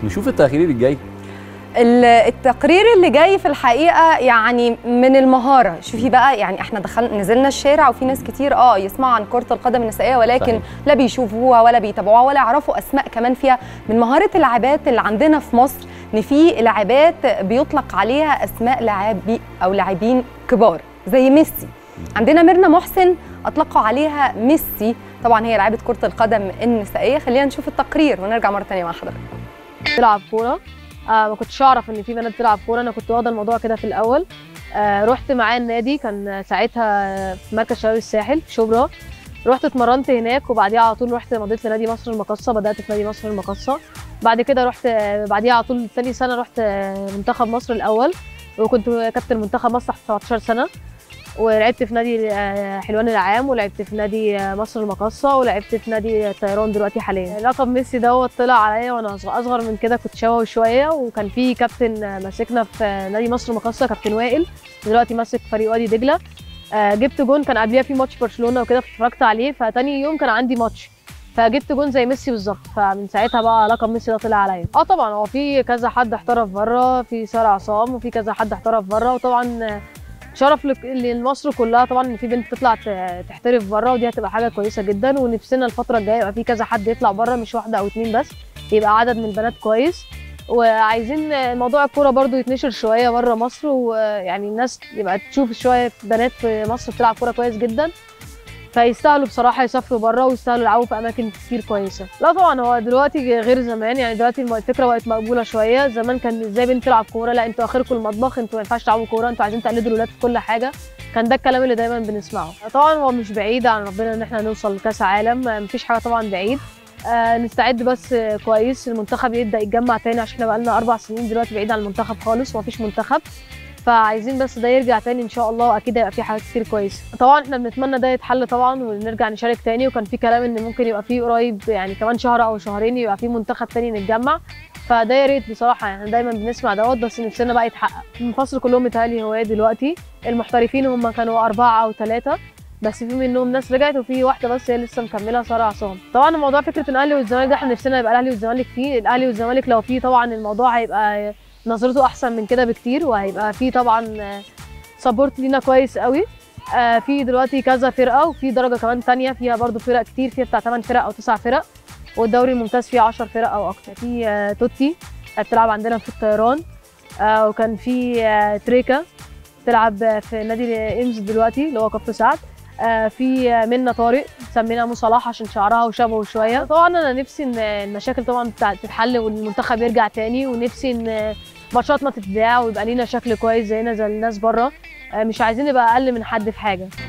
نشوف التقرير الجاي ال- التقرير اللي جاي في الحقيقه يعني من المهاره شوفي بقى يعني احنا دخلنا نزلنا الشارع وفي ناس كتير اه يسمعوا عن كره القدم النسائيه ولكن صحيح. لا بيشوفوها ولا بيتابعوها ولا يعرفوا اسماء كمان فيها من مهاره اللاعبات اللي عندنا في مصر ان في لاعبات بيطلق عليها اسماء لاعبي او لاعبين كبار زي ميسي عندنا ميرنا محسن اطلقوا عليها ميسي طبعا هي لاعبه كره القدم النسائيه خلينا نشوف التقرير ونرجع مره ثانيه مع حضرتك بتلعب كوره آه ما كنتش اعرف ان في بنات بتلعب كوره انا كنت واخده الموضوع كده في الاول آه رحت معاه النادي كان ساعتها في مركز شباب الساحل في شبرا رحت اتمرنت هناك وبعديها على طول رحت مضيت لنادي مصر المقاصه بدات في نادي مصر المقاصه بعد كده رحت آه، بعديها على طول تاني سنه رحت آه، منتخب مصر الاول وكنت كابتن منتخب مصر تحت 17 سنه ولعبت في نادي آه، حلوان العام ولعبت في نادي آه، مصر المقاصه ولعبت في نادي الطيران دلوقتي حاليا لقب ميسي دوت طلع عليا وانا صغ- اصغر من كده كنت شبهه شويه وكان في كابتن آه، ماسكنا في آه، نادي مصر المقاصه كابتن وائل دلوقتي ماسك فريق وادي دجله آه، جبت جون كان قبليها في ماتش برشلونه وكده اتفرجت عليه فتاني يوم كان عندي ماتش فجبت جون زي ميسي بالظبط فمن ساعتها بقى لقب ميسي ده طلع عليا اه طبعا هو في كذا حد احترف بره في ساره عصام وفي كذا حد احترف بره وطبعا آه، شرف لك- لمصر كلها طبعا ان في بنت تطلع ت- تحترف بره ودي هتبقى حاجه كويسه جدا ونفسنا الفتره الجايه يبقى في كذا حد يطلع بره مش واحده او اتنين بس يبقى عدد من البنات كويس وعايزين موضوع الكوره برضو يتنشر شويه بره مصر ويعني الناس يبقى تشوف شويه بنات في مصر بتلعب كوره كويس جدا فيستاهلوا بصراحه يسافروا بره ويستاهلوا يلعبوا في اماكن كتير كويسه لا طبعا هو دلوقتي غير زمان يعني دلوقتي الم- الفكره بقت مقبوله شويه زمان كان ازاي بنت تلعب كوره لا انتوا اخركم المطبخ انتوا ما ينفعش تلعبوا كوره انتوا عايزين تقلدوا الولاد في كل حاجه كان ده الكلام اللي دايما بنسمعه طبعا هو مش بعيد عن ربنا ان احنا نوصل لكاس عالم آه، مفيش حاجه طبعا بعيد آه نستعد بس آه، كويس المنتخب يبدا يتجمع تاني عشان احنا بقالنا اربع سنين دلوقتي بعيد عن المنتخب خالص ومفيش منتخب فعايزين بس ده يرجع تاني ان شاء الله واكيد هيبقى في حاجات كتير كويسه طبعا احنا بنتمنى ده يتحل طبعا ونرجع نشارك تاني وكان في كلام ان ممكن يبقى في قريب يعني كمان شهر او شهرين يبقى في منتخب تاني نتجمع فده يا ريت بصراحه يعني دايما بنسمع دوت بس نفسنا بقى يتحقق المفصل كلهم متهيألي هوايه دلوقتي المحترفين هم كانوا اربعه او ثلاثه بس في منهم ناس رجعت وفي واحده بس هي لسه مكمله ساره عصام طبعا الموضوع فكره ان الاهلي والزمالك ده احنا نفسنا يبقى الاهلي والزمالك فيه الاهلي والزمالك لو فيه طبعا الموضوع هيبقى نظرته احسن من كده بكتير وهيبقى فيه طبعا سبورت لينا كويس قوي آه، في دلوقتي كذا فرقه وفي درجه كمان تانية فيها برضو فرق كتير فيها بتاع 8 فرق او 9 فرق والدوري الممتاز فيه 10 فرق او اكتر في آه، توتي بتلعب عندنا في الطيران آه، وكان في آه، تريكا بتلعب في نادي امز دلوقتي اللي هو كفر سعد آه، في آه، منى طارق سمينا مو صلاح عشان شعرها وشبهه شويه طبعا انا نفسي ان المشاكل طبعا بتاع- تتحل والمنتخب يرجع تاني ونفسي ان ماتشاتنا تتذاع ويبقى لينا شكل كويس زينا زي الناس بره آه، مش عايزين نبقى اقل من حد في حاجه